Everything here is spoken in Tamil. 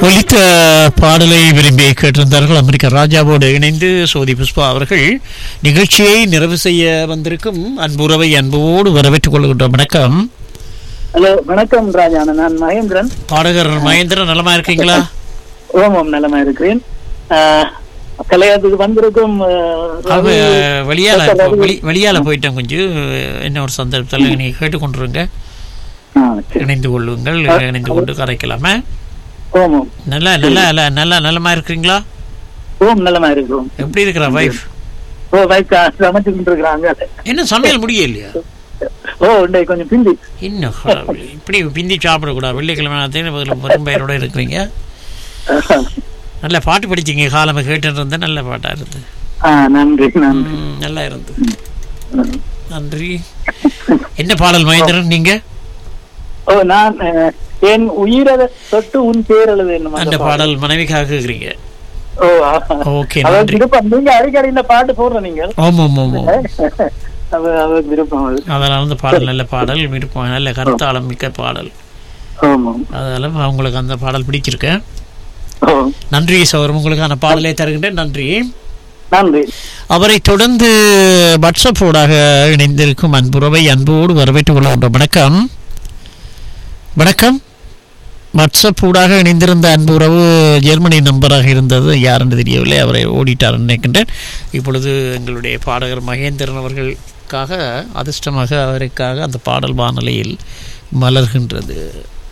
ஒலித்த பாடலை விரும்பி கேட்டிருந்தார்கள் அமெரிக்க ராஜாவோடு இணைந்து சோதி புஷ்பா அவர்கள் நிகழ்ச்சியை நிறைவு செய்ய வந்திருக்கும் அன்புறவை அன்போடு வரவேற்றுக் கொள்கின்றோம் வணக்கம் ஹலோ வணக்கம் ராஜான நான் மகேந்திரன் பாடகர் மகேந்திரன் நலமா இருக்கீங்களா ஓம் ஓம் நலமா இருக்கிறேன் ஆஹ், கலையத்துக்கு வந்திருக்கும் ஆஹ், அவ ரவி, வெளியால டாக்டர் ரவி. வெளி வெளியால போயிட்டேன் கொஞ்சம் என்ன ஒரு சந்தர்ப்பத்தில் நீங்க கேட்டுக்கொண்டிருங்க ஆ, சரி. இணைந்து கொள்ளுங்கள் இணைந்து கொண்டு கரைக்கலாமா ஓம் ஓம் நல்லா நல்லா நல்லா நல்லா நலமா இருக்கிறீங்களா ஓம் நலமா இருக்கிறோம் எப்படி இருக்கிற வைஃப் ஓ வைக்கா சமைச்சு கொண்டு இருக்கிறாங்க என்ன சமையல் முடியலையா ஓ இன்றைக்கு கொஞ்சம் பிந்தி இன்னும் கடவுளே, இப்படி பிந்தி சாப்பிடக்கூடாது வெள்ளிக்கிழமை நேரத்தையும் பதில் பெரும்பெயரோட இருக்கிறீங்க நல்ல பாட்டு படிச்சீங்க காலமை கேட்டுட்டு இருந்தேன் நல்ல பாட்டா இருந்து ஆ நன்றி நன்றி ம், நல்லா இருந்து நன்றி என்ன பாடல் மகேந்திரன் நீங்க ஓ நான் ஆஹ், என் உயிரை தொட்டு உன் பேர் எழுது என்னும் அந்த அந்த பாடல். பாடல் மனைவிக்காக கேக்குறீங்க ஓ ஆ. ஓகே அவர் நன்றி விருப்பம் நீங்க அடிக்கடி இந்த பாட்டு போடுற நீங்கள் ஆமாம் ஆமாம் ஆமாம் அவர் அவர் விருப்பம் அது அதனால அந்த பாடல் நல்ல பாடல் விருப்பம் நல்ல கருத்தாளம் மிக்க பாடல் ஆமாம் அதனால அவங்களுக்கு அந்த பாடல் பிடிச்சிருக்கேன் ஓ நன்றி சௌரம் உங்களுக்கான பாடலை தருகின்றேன் நன்றி நன்றி அவரை தொடர்ந்து வாட்ஸ்அப்போடாக இணைந்திருக்கும் அன்புறவை அன்போடு வரவேற்றுக் கொள்கின்றோம் வணக்கம் வணக்கம் வாட்ஸ்அப் ஊடாக இணைந்திருந்த அன்பு உறவு ஜெர்மனி நம்பராக இருந்தது யாருன்னு தெரியவில்லை அவரை ஓடிட்டார் நினைக்கின்றேன் இப்பொழுது எங்களுடைய பாடகர் மகேந்திரன் அவர்களுக்காக அதிர்ஷ்டமாக அவருக்காக அந்த பாடல் வானொலியில் மலர்கின்றது